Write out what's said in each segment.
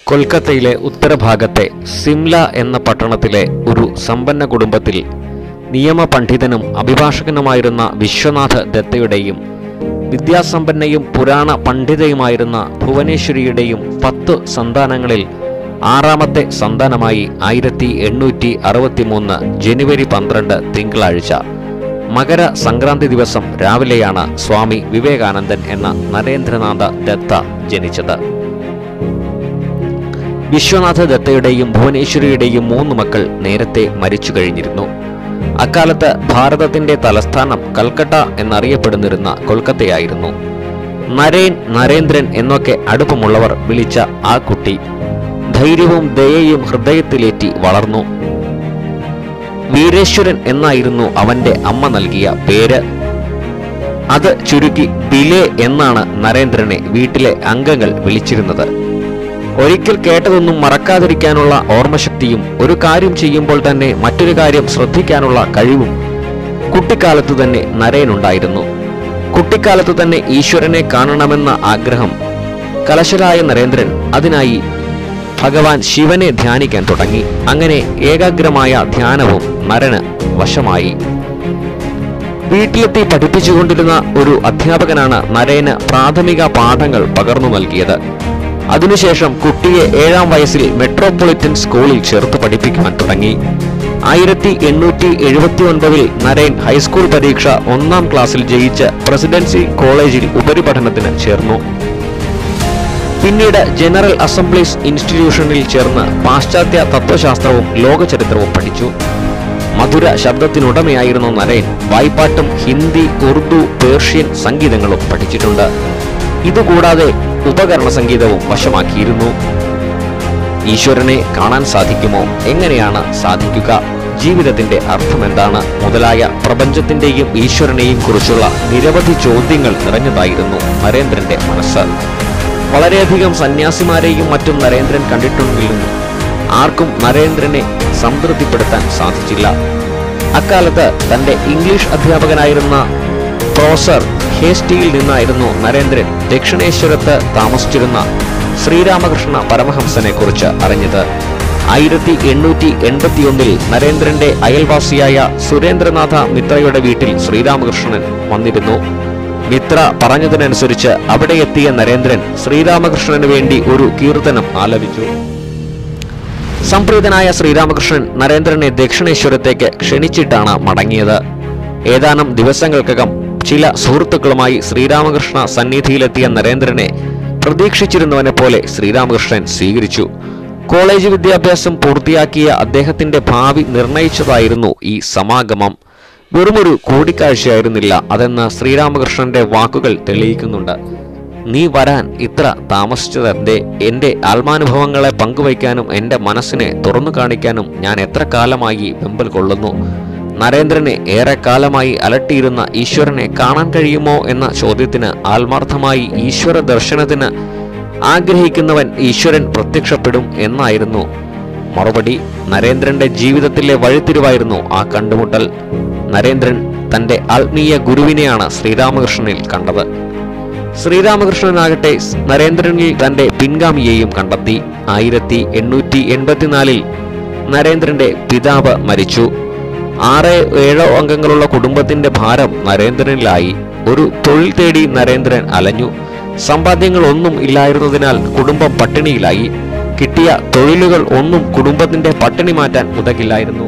കൊൽക്കത്തയിലെ ഉത്തരഭാഗത്തെ സിംല എന്ന പട്ടണത്തിലെ ഒരു സമ്പന്ന കുടുംബത്തിൽ നിയമപണ്ഡിതനും അഭിഭാഷകനുമായിരുന്ന വിശ്വനാഥ് ദത്തയുടെയും വിദ്യാസമ്പന്നയും പുരാണ പണ്ഡിതയുമായിരുന്ന ഭുവനേശ്വരിയുടെയും പത്ത് സന്താനങ്ങളിൽ ആറാമത്തെ സന്താനമായി ആയിരത്തി എണ്ണൂറ്റി അറുപത്തിമൂന്ന് ജനുവരി പന്ത്രണ്ട് തിങ്കളാഴ്ച മകര സംക്രാന്തി ദിവസം രാവിലെയാണ് സ്വാമി വിവേകാനന്ദൻ എന്ന നരേന്ദ്രനാഥ ദത്ത ജനിച്ചത് വിശ്വനാഥ ദത്തയുടെയും ഭുവനേശ്വരിയുടെയും മൂന്ന് മക്കൾ നേരത്തെ മരിച്ചു കഴിഞ്ഞിരുന്നു അക്കാലത്ത് ഭാരതത്തിന്റെ തലസ്ഥാനം കൽക്കട്ട എന്നറിയപ്പെടുന്നിരുന്ന കൊൽക്കത്തയായിരുന്നു നരേൻ നരേന്ദ്രൻ എന്നൊക്കെ അടുപ്പമുള്ളവർ വിളിച്ച ആ കുട്ടി ധൈര്യവും ദയയും ഹൃദയത്തിലേറ്റി വളർന്നു വീരേശ്വരൻ എന്നായിരുന്നു അവന്റെ അമ്മ നൽകിയ പേര് അത് ചുരുക്കി ബിലെ എന്നാണ് നരേന്ദ്രനെ വീട്ടിലെ അംഗങ്ങൾ വിളിച്ചിരുന്നത് ഒരിക്കൽ കേട്ടതൊന്നും മറക്കാതിരിക്കാനുള്ള ഓർമ്മശക്തിയും ഒരു കാര്യം ചെയ്യുമ്പോൾ തന്നെ മറ്റൊരു കാര്യം ശ്രദ്ധിക്കാനുള്ള കഴിവും കുട്ടിക്കാലത്ത് തന്നെ നരേനുണ്ടായിരുന്നു കുട്ടിക്കാലത്ത് തന്നെ ഈശ്വരനെ കാണണമെന്ന ആഗ്രഹം കലശലായ നരേന്ദ്രൻ അതിനായി ഭഗവാൻ ശിവനെ ധ്യാനിക്കാൻ തുടങ്ങി അങ്ങനെ ഏകാഗ്രമായ ധ്യാനവും നരന് വശമായി വീട്ടിലെത്തി പഠിപ്പിച്ചുകൊണ്ടിരുന്ന ഒരു അധ്യാപകനാണ് നരേന് പ്രാഥമിക പാഠങ്ങൾ പകർന്നു നൽകിയത് അതിനുശേഷം കുട്ടിയെ ഏഴാം വയസ്സിൽ മെട്രോപൊളിറ്റൻ സ്കൂളിൽ ചേർത്ത് പഠിപ്പിക്കുവാൻ തുടങ്ങി ആയിരത്തി എണ്ണൂറ്റി എഴുപത്തി ഒൻപതിൽ നരേൻ ഹൈസ്കൂൾ പരീക്ഷ ഒന്നാം ക്ലാസ്സിൽ ജയിച്ച് പ്രസിഡൻസി കോളേജിൽ ഉപരിപഠനത്തിന് ചേർന്നു പിന്നീട് ജനറൽ അസംബ്ലീസ് ഇൻസ്റ്റിറ്റ്യൂഷനിൽ ചേർന്ന് പാശ്ചാത്യ തത്വശാസ്ത്രവും ലോകചരിത്രവും പഠിച്ചു മധുര ശബ്ദത്തിനുടമയായിരുന്ന നരേൻ വായ്പാട്ടും ഹിന്ദി ഉറുദു പേർഷ്യൻ സംഗീതങ്ങളും പഠിച്ചിട്ടുണ്ട് ഇതുകൂടാതെ ഉപകരണ സംഗീതവും വശമാക്കിയിരുന്നു ഈശ്വരനെ കാണാൻ സാധിക്കുമോ എങ്ങനെയാണ് സാധിക്കുക ജീവിതത്തിന്റെ അർത്ഥമെന്താണ് മുതലായ പ്രപഞ്ചത്തിന്റെയും ഈശ്വരനെയും കുറിച്ചുള്ള നിരവധി ചോദ്യങ്ങൾ നിറഞ്ഞതായിരുന്നു നരേന്ദ്രന്റെ മനസ്സ് വളരെയധികം സന്യാസിമാരെയും മറ്റും നരേന്ദ്രൻ കണ്ടിട്ടുണ്ടെങ്കിലും ആർക്കും നരേന്ദ്രനെ സംതൃപ്തിപ്പെടുത്താൻ സാധിച്ചില്ല അക്കാലത്ത് തന്റെ ഇംഗ്ലീഷ് അധ്യാപകനായിരുന്ന പ്രൊഫസർ ഹേസ്റ്റിയിൽ നിന്നായിരുന്നു നരേന്ദ്രൻ ദക്ഷിണേശ്വരത്ത് താമസിച്ചിരുന്ന ശ്രീരാമകൃഷ്ണ പരമഹംസനെ കുറിച്ച് അറിഞ്ഞത് ആയിരത്തി എണ്ണൂറ്റി എൺപത്തിയൊന്നിൽ നരേന്ദ്രന്റെ അയൽവാസിയായ സുരേന്ദ്രനാഥ മിത്രയുടെ വീട്ടിൽ ശ്രീരാമകൃഷ്ണൻ വന്നിരുന്നു മിത്ര പറഞ്ഞതിനനുസരിച്ച് അവിടെ എത്തിയ നരേന്ദ്രൻ ശ്രീരാമകൃഷ്ണന് വേണ്ടി ഒരു കീർത്തനം ആലപിച്ചു സംപ്രീതനായ ശ്രീരാമകൃഷ്ണൻ നരേന്ദ്രനെ ദക്ഷിണേശ്വരത്തേക്ക് ക്ഷണിച്ചിട്ടാണ് മടങ്ങിയത് ഏതാനും ദിവസങ്ങൾക്കകം ചില സുഹൃത്തുക്കളുമായി ശ്രീരാമകൃഷ്ണ സന്നിധിയിലെത്തിയ നരേന്ദ്രനെ പ്രതീക്ഷിച്ചിരുന്നവനെ പോലെ ശ്രീരാമകൃഷ്ണൻ സ്വീകരിച്ചു കോളേജ് വിദ്യാഭ്യാസം പൂർത്തിയാക്കിയ അദ്ദേഹത്തിന്റെ ഭാവി നിർണയിച്ചതായിരുന്നു ഈ സമാഗമം വെറുമൊരു കൂടിക്കാഴ്ചയായിരുന്നില്ല അതെന്ന് ശ്രീരാമകൃഷ്ണന്റെ വാക്കുകൾ തെളിയിക്കുന്നുണ്ട് നീ വരാൻ ഇത്ര താമസിച്ചതെന്തേ എൻ്റെ ആത്മാനുഭവങ്ങളെ പങ്കുവയ്ക്കാനും എൻ്റെ മനസ്സിനെ തുറന്നു കാണിക്കാനും ഞാൻ എത്ര കാലമായി വെമ്പൽ കൊള്ളുന്നു നരേന്ദ്രനെ ഏറെ കാലമായി അലട്ടിയിരുന്ന ഈശ്വരനെ കാണാൻ കഴിയുമോ എന്ന ചോദ്യത്തിന് ആത്മാർത്ഥമായി ഈശ്വര ദർശനത്തിന് ആഗ്രഹിക്കുന്നവൻ ഈശ്വരൻ പ്രത്യക്ഷപ്പെടും എന്നായിരുന്നു മറുപടി നരേന്ദ്രന്റെ ജീവിതത്തിലെ വഴിത്തിരിവായിരുന്നു ആ കണ്ടുമുട്ടൽ നരേന്ദ്രൻ തന്റെ ആത്മീയ ഗുരുവിനെയാണ് ശ്രീരാമകൃഷ്ണനിൽ കണ്ടത് ശ്രീരാമകൃഷ്ണനാകട്ടെ നരേന്ദ്രനിൽ തന്റെ പിൻഗാമിയെയും കണ്ടെത്തി ആയിരത്തി എണ്ണൂറ്റി എൺപത്തിനാലിൽ നരേന്ദ്രന്റെ പിതാവ് മരിച്ചു ആറ് ഏഴോ അംഗങ്ങളുള്ള കുടുംബത്തിന്റെ ഭാരം നരേന്ദ്രനിലായി ഒരു തൊഴിൽ തേടി നരേന്ദ്രൻ അലഞ്ഞു സമ്പാദ്യങ്ങൾ ഒന്നും ഇല്ലായിരുന്നതിനാൽ കുടുംബം പട്ടിണിയിലായി കിട്ടിയ തൊഴിലുകൾ ഒന്നും കുടുംബത്തിന്റെ പട്ടിണി മാറ്റാൻ ഉതകില്ലായിരുന്നു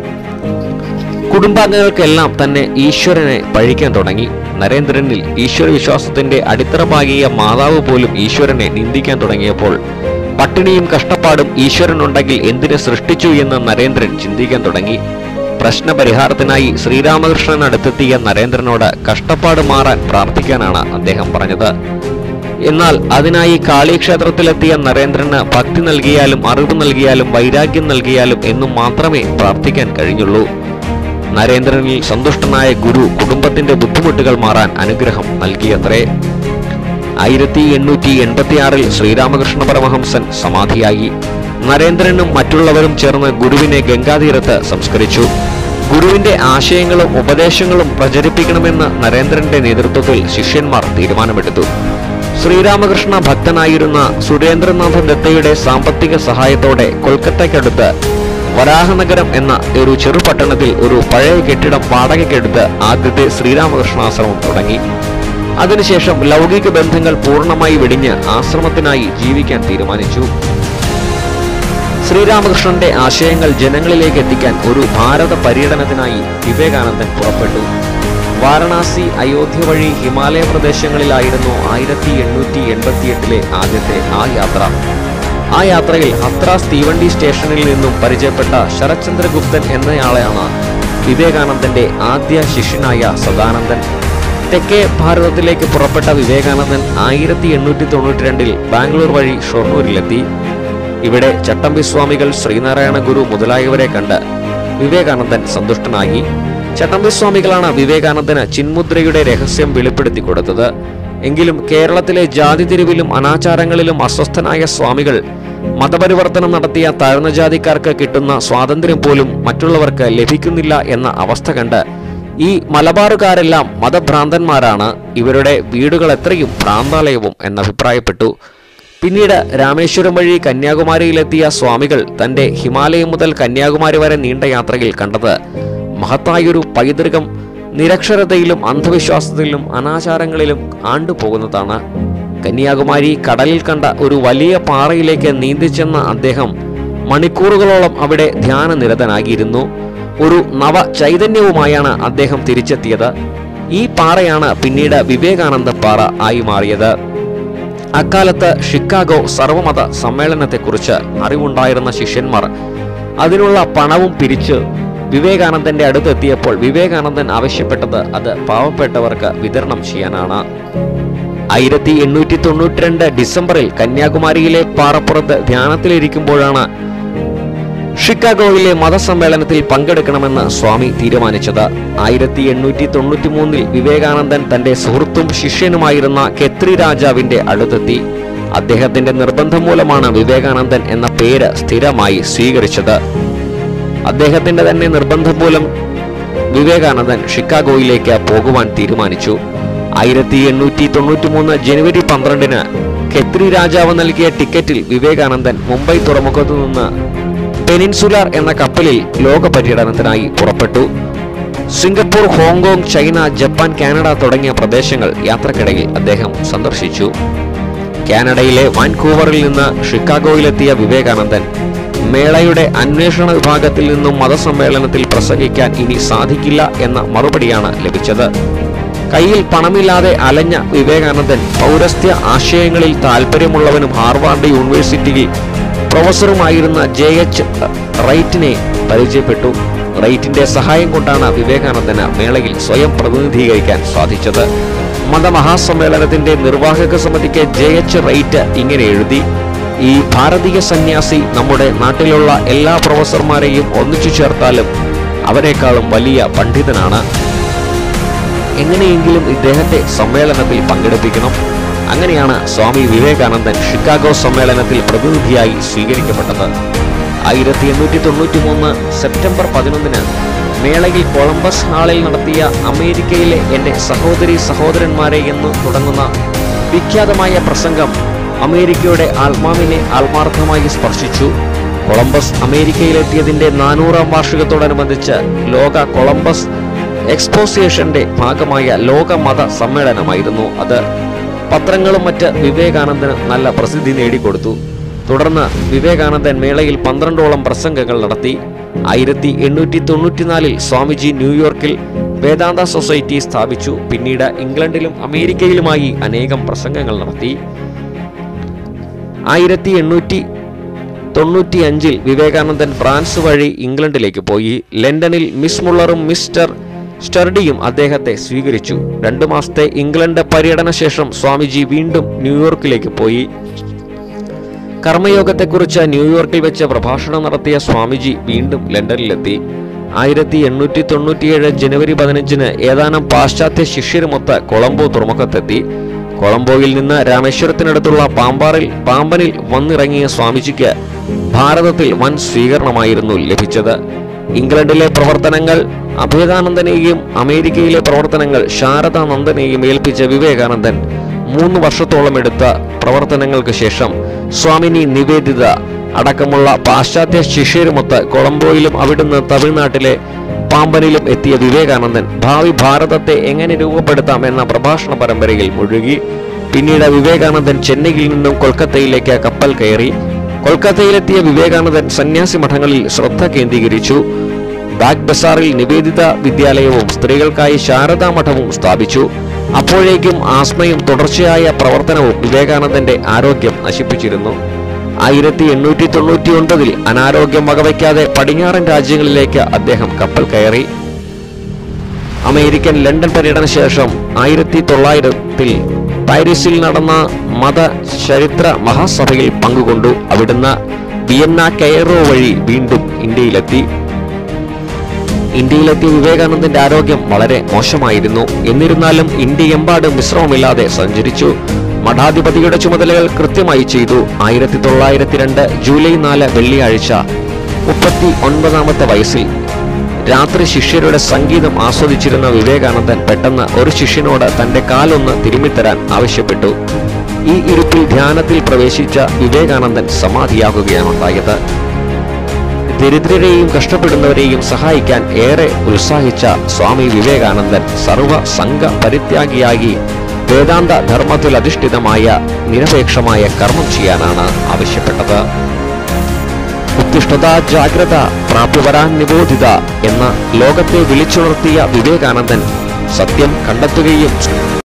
കുടുംബാംഗങ്ങൾക്കെല്ലാം തന്നെ ഈശ്വരനെ പഴിക്കാൻ തുടങ്ങി നരേന്ദ്രനിൽ ഈശ്വര വിശ്വാസത്തിന്റെ അടിത്തറ പാകിയ മാതാവ് പോലും ഈശ്വരനെ നിന്ദിക്കാൻ തുടങ്ങിയപ്പോൾ പട്ടിണിയും കഷ്ടപ്പാടും ഈശ്വരനുണ്ടെങ്കിൽ എന്തിനെ സൃഷ്ടിച്ചു എന്ന് നരേന്ദ്രൻ ചിന്തിക്കാൻ തുടങ്ങി പ്രശ്നപരിഹാരത്തിനായി ശ്രീരാമകൃഷ്ണൻ അടുത്തെത്തിയ നരേന്ദ്രനോട് കഷ്ടപ്പാട് മാറാൻ പ്രാർത്ഥിക്കാനാണ് അദ്ദേഹം പറഞ്ഞത് എന്നാൽ അതിനായി കാളീക്ഷേത്രത്തിലെത്തിയ നരേന്ദ്രന് ഭക്തി നൽകിയാലും അറിവ് നൽകിയാലും വൈരാഗ്യം നൽകിയാലും എന്നും മാത്രമേ പ്രാർത്ഥിക്കാൻ കഴിഞ്ഞുള്ളൂ നരേന്ദ്രനിൽ സന്തുഷ്ടനായ ഗുരു കുടുംബത്തിന്റെ ബുദ്ധിമുട്ടുകൾ മാറാൻ അനുഗ്രഹം നൽകിയത്രേ ആയിരത്തി എണ്ണൂറ്റി എൺപത്തിയാറിൽ ശ്രീരാമകൃഷ്ണ പരമഹംസൻ സമാധിയായി നരേന്ദ്രനും മറ്റുള്ളവരും ചേർന്ന് ഗുരുവിനെ ഗംഗാതീരത്ത് സംസ്കരിച്ചു ഗുരുവിന്റെ ആശയങ്ങളും ഉപദേശങ്ങളും പ്രചരിപ്പിക്കണമെന്ന് നരേന്ദ്രന്റെ നേതൃത്വത്തിൽ ശിഷ്യന്മാർ തീരുമാനമെടുത്തു ശ്രീരാമകൃഷ്ണ ഭക്തനായിരുന്ന സുരേന്ദ്രനാഥ ദത്തയുടെ സാമ്പത്തിക സഹായത്തോടെ കൊൽക്കത്തയ്ക്കടുത്ത് വരാഹനഗരം എന്ന ഒരു ചെറുപട്ടണത്തിൽ ഒരു പഴയ കെട്ടിടം വാടകയ്ക്കെടുത്ത് ആദ്യത്തെ ശ്രീരാമകൃഷ്ണാശ്രമം തുടങ്ങി അതിനുശേഷം ലൗകിക ബന്ധങ്ങൾ പൂർണ്ണമായി വെടിഞ്ഞ് ആശ്രമത്തിനായി ജീവിക്കാൻ തീരുമാനിച്ചു ശ്രീരാമകൃഷ്ണന്റെ ആശയങ്ങൾ ജനങ്ങളിലേക്ക് എത്തിക്കാൻ ഒരു ഭാരത പര്യടനത്തിനായി വിവേകാനന്ദൻ പുറപ്പെട്ടു വാരണാസി അയോധ്യ വഴി ഹിമാലയ പ്രദേശങ്ങളിലായിരുന്നു ആയിരത്തി എണ്ണൂറ്റി എൺപത്തിയെട്ടിലെ ആദ്യത്തെ ആ യാത്ര ആ യാത്രയിൽ ഹത്രാസ് തീവണ്ടി സ്റ്റേഷനിൽ നിന്നും പരിചയപ്പെട്ട ശരത്ചന്ദ്രഗുപ്തൻ എന്നയാളെയാണ് വിവേകാനന്ദന്റെ ആദ്യ ശിഷ്യനായ സദാനന്ദൻ തെക്കേ ഭാരതത്തിലേക്ക് പുറപ്പെട്ട വിവേകാനന്ദൻ ആയിരത്തി എണ്ണൂറ്റി തൊണ്ണൂറ്റി രണ്ടിൽ ബാംഗ്ലൂർ വഴി ഷൊർണൂരിലെത്തി ഇവിടെ ചട്ടമ്പി സ്വാമികൾ ശ്രീനാരായണ ഗുരു മുതലായവരെ കണ്ട് വിവേകാനന്ദൻ സന്തുഷ്ടനായി ചട്ടമ്പി സ്വാമികളാണ് വിവേകാനന്ദന് ചിന്മുദ്രയുടെ രഹസ്യം വെളിപ്പെടുത്തി കൊടുത്തത് എങ്കിലും കേരളത്തിലെ ജാതി തിരിവിലും അനാചാരങ്ങളിലും അസ്വസ്ഥനായ സ്വാമികൾ മതപരിവർത്തനം നടത്തിയ താഴ്ന്ന ജാതിക്കാർക്ക് കിട്ടുന്ന സ്വാതന്ത്ര്യം പോലും മറ്റുള്ളവർക്ക് ലഭിക്കുന്നില്ല എന്ന അവസ്ഥ കണ്ട് ഈ മലബാറുകാരെല്ലാം മതഭ്രാന്തന്മാരാണ് ഇവരുടെ വീടുകൾ എത്രയും ഭ്രാന്താലയവും എന്നഭിപ്രായപ്പെട്ടു പിന്നീട് രാമേശ്വരം വഴി കന്യാകുമാരിയിലെത്തിയ സ്വാമികൾ തന്റെ ഹിമാലയം മുതൽ കന്യാകുമാരി വരെ നീണ്ട യാത്രയിൽ കണ്ടത് മഹത്തായൊരു പൈതൃകം നിരക്ഷരതയിലും അന്ധവിശ്വാസത്തിലും അനാചാരങ്ങളിലും ആണ്ടുപോകുന്നതാണ് കന്യാകുമാരി കടലിൽ കണ്ട ഒരു വലിയ പാറയിലേക്ക് നീന്തിച്ചെന്ന അദ്ദേഹം മണിക്കൂറുകളോളം അവിടെ ധ്യാനനിരതനാകിയിരുന്നു ഒരു നവ ചൈതന്യവുമായാണ് അദ്ദേഹം തിരിച്ചെത്തിയത് ഈ പാറയാണ് പിന്നീട് വിവേകാനന്ദ പാറ ആയി മാറിയത് അക്കാലത്ത് ഷിക്കാഗോ സർവമത സമ്മേളനത്തെക്കുറിച്ച് അറിവുണ്ടായിരുന്ന ശിഷ്യന്മാർ അതിനുള്ള പണവും പിരിച്ച് വിവേകാനന്ദന്റെ അടുത്തെത്തിയപ്പോൾ വിവേകാനന്ദൻ ആവശ്യപ്പെട്ടത് അത് പാവപ്പെട്ടവർക്ക് വിതരണം ചെയ്യാനാണ് ആയിരത്തി എണ്ണൂറ്റി തൊണ്ണൂറ്റി രണ്ട് ഡിസംബറിൽ കന്യാകുമാരിയിലെ പാറപ്പുറത്ത് ധ്യാനത്തിലിരിക്കുമ്പോഴാണ് ഷിക്കാഗോയിലെ മതസമ്മേളനത്തിൽ പങ്കെടുക്കണമെന്ന് സ്വാമി തീരുമാനിച്ചത് ആയിരത്തി എണ്ണൂറ്റി തൊണ്ണൂറ്റി മൂന്നിൽ വിവേകാനന്ദൻ തന്റെ സുഹൃത്തും ശിഷ്യനുമായിരുന്ന കെത്രി രാജാവിന്റെ അടുത്തെത്തി അദ്ദേഹത്തിന്റെ നിർബന്ധം മൂലമാണ് വിവേകാനന്ദൻ എന്ന പേര് സ്ഥിരമായി സ്വീകരിച്ചത് അദ്ദേഹത്തിന്റെ തന്നെ നിർബന്ധം മൂലം വിവേകാനന്ദൻ ഷിക്കാഗോയിലേക്ക് പോകുവാൻ തീരുമാനിച്ചു ആയിരത്തി എണ്ണൂറ്റി തൊണ്ണൂറ്റി മൂന്ന് ജനുവരി പന്ത്രണ്ടിന് ഖെത്രി രാജാവ് നൽകിയ ടിക്കറ്റിൽ വിവേകാനന്ദൻ മുംബൈ തുറമുഖത്തു നിന്ന് പെനിൻസുലാർ എന്ന കപ്പലിൽ ലോക പര്യടനത്തിനായി പുറപ്പെട്ടു Singapore Hong Kong China Japan Canada തുടങ്ങിയ പ്രദേശങ്ങൾ യാത്രക്കിടയിൽ അദ്ദേഹം സന്ദർശിച്ചു കാനഡയിലെ വാൻകൂവറിൽ നിന്ന് ഷിക്കാഗോയിലെത്തിയ വിവേകാനന്ദൻ മേളയുടെ അന്വേഷണ വിഭാഗത്തിൽ നിന്നും മതസമ്മേളനത്തിൽ പ്രസംഗിക്കാൻ ഇനി സാധിക്കില്ല എന്ന മറുപടിയാണ് ലഭിച്ചത് കയ്യിൽ പണമില്ലാതെ അലഞ്ഞ വിവേകാനന്ദൻ പൗരസ്ത്യ ആശയങ്ങളിൽ താല്പര്യമുള്ളവനും ഹാർവാർഡ് യൂണിവേഴ്സിറ്റിയിൽ പ്രൊഫസറുമായിരുന്ന ജെ എച്ച് റൈറ്റിനെ പരിചയപ്പെട്ടു റൈറ്റിന്റെ സഹായം കൊണ്ടാണ് വിവേകാനന്ദന് മേളയിൽ സ്വയം പ്രതിനിധീകരിക്കാൻ സാധിച്ചത് മതമഹാസമ്മേളനത്തിന്റെ നിർവാഹക സമിതിക്ക് ജെ എച്ച് റൈറ്റ് ഇങ്ങനെ എഴുതി ഈ ഭാരതീയ സന്യാസി നമ്മുടെ നാട്ടിലുള്ള എല്ലാ പ്രൊഫസർമാരെയും ഒന്നിച്ചു ചേർത്താലും അവരെക്കാളും വലിയ പണ്ഡിതനാണ് എങ്ങനെയെങ്കിലും ഇദ്ദേഹത്തെ സമ്മേളനത്തിൽ പങ്കെടുപ്പിക്കണം അങ്ങനെയാണ് സ്വാമി വിവേകാനന്ദൻ ഷിക്കാഗോ സമ്മേളനത്തിൽ പ്രതിനിധിയായി സ്വീകരിക്കപ്പെട്ടത് ആയിരത്തി എണ്ണൂറ്റി തൊണ്ണൂറ്റി മൂന്ന് സെപ്റ്റംബർ പതിനൊന്നിന് മേളയിൽ കൊളംബസ് ഹാളിൽ നടത്തിയ അമേരിക്കയിലെ എൻ്റെ സഹോദരി സഹോദരന്മാരെ എന്ന് തുടങ്ങുന്ന വിഖ്യാതമായ പ്രസംഗം അമേരിക്കയുടെ ആത്മാവിനെ ആത്മാർത്ഥമായി സ്പർശിച്ചു കൊളംബസ് അമേരിക്കയിലെത്തിയതിന്റെ നാനൂറാം വാർഷികത്തോടനുബന്ധിച്ച് ലോക കൊളംബസ് എക്സ്പോസിയേഷന്റെ ഭാഗമായ ലോക മത സമ്മേളനമായിരുന്നു അത് പത്രങ്ങളും മറ്റ് വിവേകാനന്ദന് നല്ല പ്രസിദ്ധി നേടിക്കൊടുത്തു തുടർന്ന് വിവേകാനന്ദൻ മേളയിൽ പന്ത്രണ്ടോളം പ്രസംഗങ്ങൾ നടത്തി ആയിരത്തി എണ്ണൂറ്റി തൊണ്ണൂറ്റിനാലിൽ സ്വാമിജി ന്യൂയോർക്കിൽ വേദാന്ത സൊസൈറ്റി സ്ഥാപിച്ചു പിന്നീട് ഇംഗ്ലണ്ടിലും അമേരിക്കയിലുമായി അനേകം പ്രസംഗങ്ങൾ നടത്തി ആയിരത്തി എണ്ണൂറ്റി തൊണ്ണൂറ്റി അഞ്ചിൽ വിവേകാനന്ദൻ ഫ്രാൻസ് വഴി ഇംഗ്ലണ്ടിലേക്ക് പോയി ലണ്ടനിൽ മിസ് മുള്ളറും മിസ്റ്റർ സ്റ്റർഡിയും അദ്ദേഹത്തെ സ്വീകരിച്ചു രണ്ടു മാസത്തെ ഇംഗ്ലണ്ട് പര്യടന ശേഷം സ്വാമിജി വീണ്ടും ന്യൂയോർക്കിലേക്ക് പോയി കർമ്മയോഗത്തെക്കുറിച്ച് ന്യൂയോർക്കിൽ വെച്ച് പ്രഭാഷണം നടത്തിയ സ്വാമിജി വീണ്ടും ലണ്ടനിലെത്തി ആയിരത്തി എണ്ണൂറ്റി തൊണ്ണൂറ്റിയേഴ് ജനുവരി പതിനഞ്ചിന് ഏതാനും പാശ്ചാത്യ ശിഷ്യരുമൊത്ത് കൊളംബോ തുറമുഖത്തെത്തി കൊളംബോയിൽ നിന്ന് രാമേശ്വരത്തിനടുത്തുള്ള പാമ്പാറിൽ പാമ്പനിൽ വന്നിറങ്ങിയ സ്വാമിജിക്ക് ഭാരതത്തിൽ വൻ സ്വീകരണമായിരുന്നു ലഭിച്ചത് ഇംഗ്ലണ്ടിലെ പ്രവർത്തനങ്ങൾ അഭേദാനന്ദനെയും അമേരിക്കയിലെ പ്രവർത്തനങ്ങൾ ശാരദാനന്ദനെയും ഏൽപ്പിച്ച വിവേകാനന്ദൻ മൂന്ന് വർഷത്തോളം എടുത്ത പ്രവർത്തനങ്ങൾക്ക് ശേഷം സ്വാമിനി നിവേദിത അടക്കമുള്ള പാശ്ചാത്യ ശിഷ്യരുമൊത്ത് കൊളംബോയിലും അവിടുന്ന് തമിഴ്നാട്ടിലെ പാമ്പനിലും എത്തിയ വിവേകാനന്ദൻ ഭാവി ഭാരതത്തെ എങ്ങനെ രൂപപ്പെടുത്താം എന്ന പ്രഭാഷണ പരമ്പരയിൽ മുഴുകി പിന്നീട് വിവേകാനന്ദൻ ചെന്നൈയിൽ നിന്നും കൊൽക്കത്തയിലേക്ക് കപ്പൽ കയറി കൊൽക്കത്തയിലെത്തിയ വിവേകാനന്ദൻ സന്യാസി മഠങ്ങളിൽ ശ്രദ്ധ കേന്ദ്രീകരിച്ചു ബാഗ് ബസാറിൽ നിവേദിത വിദ്യാലയവും സ്ത്രീകൾക്കായി ശാരദാ മഠവും സ്ഥാപിച്ചു അപ്പോഴേക്കും ആസ്മയും തുടർച്ചയായ പ്രവർത്തനവും വിവേകാനന്ദന്റെ ആരോഗ്യം നശിപ്പിച്ചിരുന്നു ആയിരത്തി എണ്ണൂറ്റി തൊണ്ണൂറ്റി ഒൻപതിൽ അനാരോഗ്യം വകവയ്ക്കാതെ പടിഞ്ഞാറൻ രാജ്യങ്ങളിലേക്ക് അദ്ദേഹം കപ്പൽ കയറി അമേരിക്കൻ ലണ്ടൻ പര്യടന ശേഷം ആയിരത്തി തൊള്ളായിരത്തിൽ പാരീസിൽ നടന്ന മത ചരിത്ര മഹാസഭയിൽ പങ്കുകൊണ്ടു അവിടുന്ന് വിയന്ന കെയറോ വഴി വീണ്ടും ഇന്ത്യയിലെത്തി ഇന്ത്യയിലെത്തിയ വിവേകാനന്ദന്റെ ആരോഗ്യം വളരെ മോശമായിരുന്നു എന്നിരുന്നാലും ഇന്ത്യയെമ്പാടും വിശ്രമമില്ലാതെ സഞ്ചരിച്ചു മഠാധിപതിയുടെ ചുമതലകൾ കൃത്യമായി ചെയ്തു ആയിരത്തി തൊള്ളായിരത്തി രണ്ട് ജൂലൈ നാല് വെള്ളിയാഴ്ച മുപ്പത്തി ഒൻപതാമത്തെ വയസ്സിൽ രാത്രി ശിഷ്യരുടെ സംഗീതം ആസ്വദിച്ചിരുന്ന വിവേകാനന്ദൻ പെട്ടെന്ന് ഒരു ശിഷ്യനോട് തന്റെ കാലൊന്ന് തിരുമ്മിത്തരാൻ ആവശ്യപ്പെട്ടു ഈ ഇരുപ്പിൽ ധ്യാനത്തിൽ പ്രവേശിച്ച വിവേകാനന്ദൻ സമാധിയാകുകയാണ് ഉണ്ടായത് ദരിദ്രരെയും കഷ്ടപ്പെടുന്നവരെയും സഹായിക്കാൻ ഏറെ ഉത്സാഹിച്ച സ്വാമി വിവേകാനന്ദൻ സർവ സംഘ പരിത്യാഗിയായി വേദാന്ത ധർമ്മത്തിൽ അധിഷ്ഠിതമായ നിരപേക്ഷമായ കർമ്മം ചെയ്യാനാണ് ആവശ്യപ്പെട്ടത് ഉത്തിഷ്ഠത ജാഗ്രത പ്രാപ്യവരാൻ നിബോധിത എന്ന ലോകത്തെ വിളിച്ചുണർത്തിയ വിവേകാനന്ദൻ സത്യം കണ്ടെത്തുകയും